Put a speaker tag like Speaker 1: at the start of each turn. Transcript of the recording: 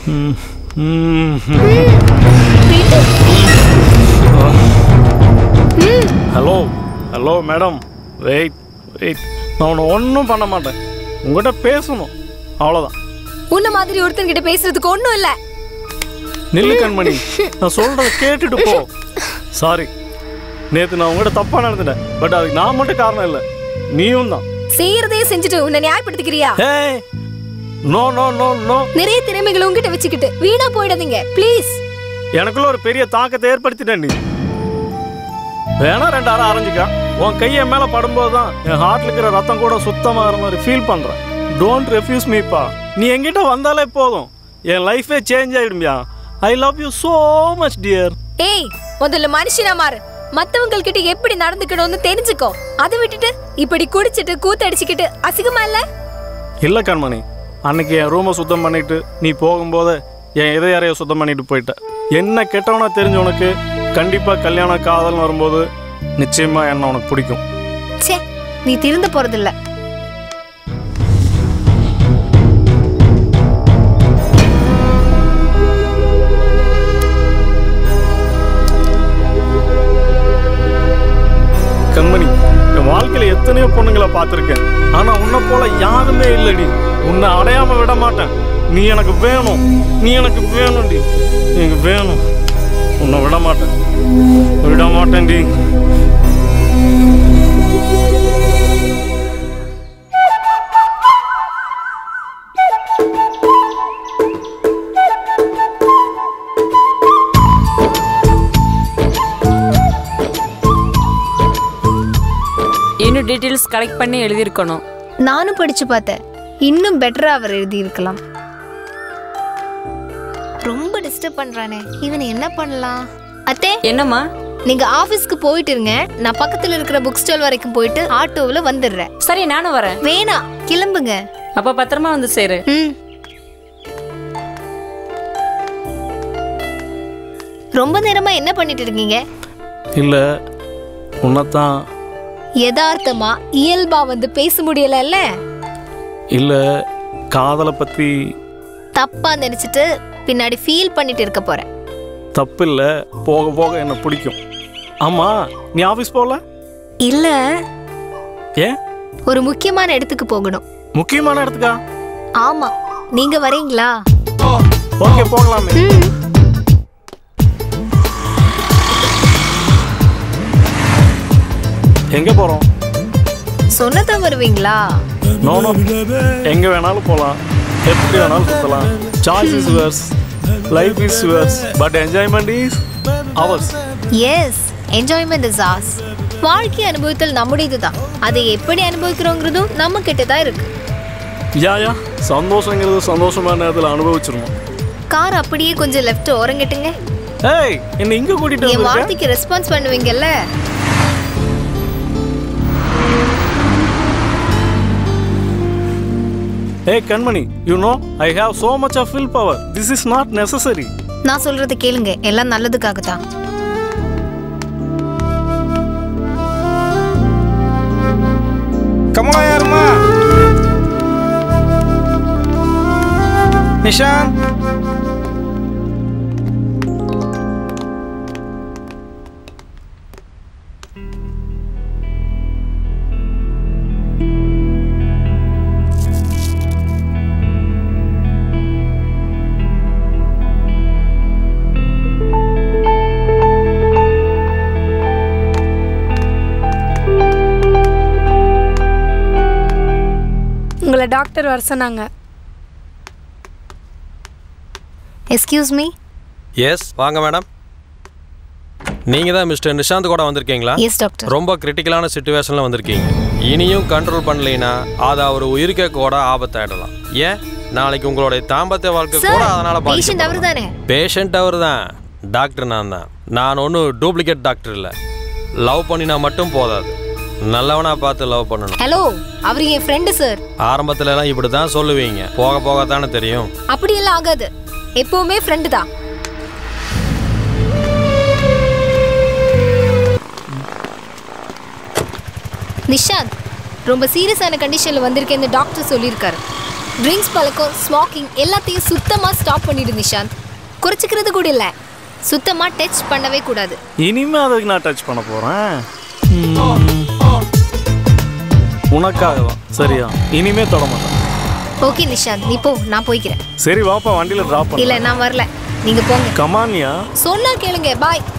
Speaker 1: ம், ம்,
Speaker 2: விடு
Speaker 1: hello hello madam wait wait நான் உன்னை ஒன்றும் பண்ண மாட்டேன் உங்ககிட்ட பேசணும் அவ்வளோதான்
Speaker 2: உன்ன மாதிரி ஒருத்தன்கிட்ட பேசுறதுக்கு ஒண்ணும் இல்ல
Speaker 1: நில்லு கண்மணி நான் சொல்கிறத கேட்டுட்டு போ சாரி நேற்று நான் உங்ககிட்ட தப்பாக நடந்துட்டேன் பட் அதுக்கு நான் மட்டும் காரணம் இல்லை நீயும் தான்
Speaker 2: செய்யறதே செஞ்சுட்டு உன்னை நியாயப்படுத்திக்கிறியா
Speaker 1: hey no no no no
Speaker 2: நிறைய திறமைகளை உங்ககிட்ட வச்சுக்கிட்டு வீணா போயிடாதீங்க ப்ளீஸ்
Speaker 1: எனக்குள்ள ஒரு பெரிய தாக்கத்தை ஏற்படுத்திட்டேன் நீ வேணா ரெண்டு அரை அரைஞ்சிக்கா உன் கை என் மேல படும்போது தான் என் ஹார்ட்ல இருக்கிற ரத்தம் கூட சுத்தமாகிற மாதிரி ஃபீல் பண்றேன் டோன்ட் ரெஃப்யூஸ் மீப்பா நீ என்கிட்ட வந்தாலே போதும் என் லைஃபே சேஞ்ச் ஆயிடுமியா I love you so much dear
Speaker 2: ஏய் முதல்ல மனுஷனா மாறு மத்தவங்க கிட்ட எப்படி நடந்துக்கணும்னு தெரிஞ்சுக்கோ அதை விட்டுட்டு இப்படி குடிச்சிட்டு கூத்தடிச்சுக்கிட்டு அசிங்கமா இல்ல
Speaker 1: இல்லை கண்மணி அன்னைக்கு என் ரூமை சுத்தம் பண்ணிட்டு நீ போகும்போது என் இதயறையை சுத்தம் பண்ணிட்டு போயிட்ட என்ன கெட்டவனா தெரிஞ்ச உனக்கு கண்டிப்பாக கல்யாணம் காதல்னு வரும்போது நிச்சயமா என்ன உனக்கு பிடிக்கும்
Speaker 2: ச்சே நீ திருந்த போறதில்ல
Speaker 1: கண்மணி என் வாழ்க்கையில எத்தனையோ பொண்ணுங்களை பார்த்துருக்கேன் ஆனா உன்னை போல யாருமே இல்லடி உன்னை அடையாம விட மாட்டேன் நீ எனக்கு வேணும் நீ எனக்கு வேணும்டி எனக்கு வேணும் உன்னை விட மாட்டேன் விட மாட்டேன்டி
Speaker 3: இன்னும் டீட்டெயில்ஸ் கலெக்ட் பண்ணி எழுதியிருக்கணும்
Speaker 2: நானும் படிச்சு பார்த்தேன் இன்னும் பெட்டரா அவர் எழுதி இருக்கலாம் ரொம்ப டிஸ்டர்ப் பண்றானே இவனை என்ன பண்ணலாம் அத்தே
Speaker 3: என்னம்மா
Speaker 2: நீங்க ஆபீஸ்க்கு போயிட்டு இருங்க நான் பக்கத்துல இருக்கிற புக் ஸ்டால் வரைக்கும் போயிட்டு ஆட்டோவுல வந்துடுறேன்
Speaker 3: சரி நானும் வரேன்
Speaker 2: வேணாம் கிளம்புங்க
Speaker 3: அப்ப பத்திரமா வந்து சேரு
Speaker 2: ம் ரொம்ப நேரமா என்ன பண்ணிட்டு இருக்கீங்க
Speaker 1: இல்ல உன்னைத்தான்
Speaker 2: யதார்த்தமா இயல்பா வந்து பேச முடியலல்ல
Speaker 1: இல்ல காதலை பத்தி
Speaker 2: தப்பா நினைச்சிட்டு பின்னாடி ஃபீல் பண்ணிட்டு இருக்க போறேன்
Speaker 1: தப்பு இல்ல போக போக என்ன பிடிக்கும் ஆமா நீ ஆபீஸ் போகல
Speaker 2: இல்ல
Speaker 1: ஏன்
Speaker 2: ஒரு முக்கியமான இடத்துக்கு போகணும்
Speaker 1: முக்கியமான இடத்துக்கா
Speaker 2: ஆமா நீங்க வரீங்களா
Speaker 1: ஓகே போகலாமே
Speaker 2: ம்
Speaker 1: எங்க போறோம்
Speaker 2: சொன்னதான் வருவீங்களா
Speaker 1: நோ நோ எங்க வேணாலும் போகலாம் எப்படி வேணாலும் சுத்தலாம் choice is yours life is yours but enjoyment is ours
Speaker 2: yes enjoyment is ours வாழ்க்கை அனுபவத்தில் நம்முடையது தான் அதை எப்படி அனுபவிக்கிறோங்கிறதும் நம்ம கிட்ட தான் இருக்கு
Speaker 1: யா யா சந்தோஷங்கிறது சந்தோஷமான நேரத்தில் அனுபவிச்சிருவோம்
Speaker 2: கார் அப்படியே கொஞ்சம் லெஃப்ட் ஓரங்கட்டுங்க
Speaker 1: ஏய் என்ன இங்க கூட்டிட்டு
Speaker 2: என்
Speaker 1: வந்திருக்க
Speaker 2: வார்த்தைக்கு ரெஸ்பான்ஸ் பண்ணுவீங்கல்ல
Speaker 1: ஏய் கண்மணி you know I have so much of will power this is not necessary
Speaker 2: நான் சொல்றதை கேளுங்க எல்லாம் நல்லதுக்காக தான்
Speaker 4: Come on, Yarma. Nishan.
Speaker 5: உங்களை டாக்டர் வர சொன்னாங்க
Speaker 2: எஸ்கியூஸ் மீ
Speaker 6: எஸ் வாங்க மேடம் நீங்கள் தான் மிஸ்டர் நிஷாந்த் கூட வந்திருக்கீங்களா
Speaker 2: எஸ் டாக்டர்
Speaker 6: ரொம்ப கிரிட்டிக்கலான சுச்சுவேஷனில் வந்திருக்கீங்க இனியும் கண்ட்ரோல் பண்ணலைன்னா அது அவர் உயிருக்கே கூட ஆபத்தாயிடலாம் ஏன் நாளைக்கு உங்களுடைய தாம்பத்திய வாழ்க்கை கூட
Speaker 2: சார்
Speaker 6: அதனால
Speaker 2: பேஷண்ட் அவர் தானே
Speaker 6: பேஷண்ட் அவர் தான் டாக்டர் நான் தான் நான் ஒன்றும் டூப்ளிகேட் டாக்டர் இல்லை லவ் பண்ணினா மட்டும் போதாது நல்லவனா பார்த்து லவ் பண்ணணும்
Speaker 2: ஹலோ அவர் என் ஃப்ரெண்டு சார்
Speaker 6: ஆரம்பத்துல எல்லாம் இப்படி தான் சொல்லுவீங்க போக போக தானே தெரியும்
Speaker 2: அப்படியெல்லாம் ஆகாது எப்பவுமே ஃப்ரெண்டு தான் நிஷாந்த் ரொம்ப சீரியஸான கண்டிஷன்ல வந்திருக்கேன்னு டாக்டர் சொல்லியிருக்காரு ட்ரிங்க்ஸ் பழக்கம் ஸ்மோக்கிங் எல்லாத்தையும் சுத்தமா ஸ்டாப் பண்ணிடு நிஷாந்த் குறைச்சிக்கிறது கூட இல்ல சுத்தமா டச் பண்ணவே கூடாது
Speaker 1: இனிமே அதுக்கு நான் டச் பண்ண போறேன் உனக்காக தான் சரியா இனிமே தொட மாட்டேன்
Speaker 2: ஓகே நிஷாந்த் நீ போ நான் போய்க்கிறேன்
Speaker 1: சரி வாப்பா வண்டியில டிராப் பண்ண
Speaker 2: இல்ல நான் வரல நீங்க போங்க
Speaker 1: கமானியா
Speaker 2: சொன்னா கேளுங்க பாய்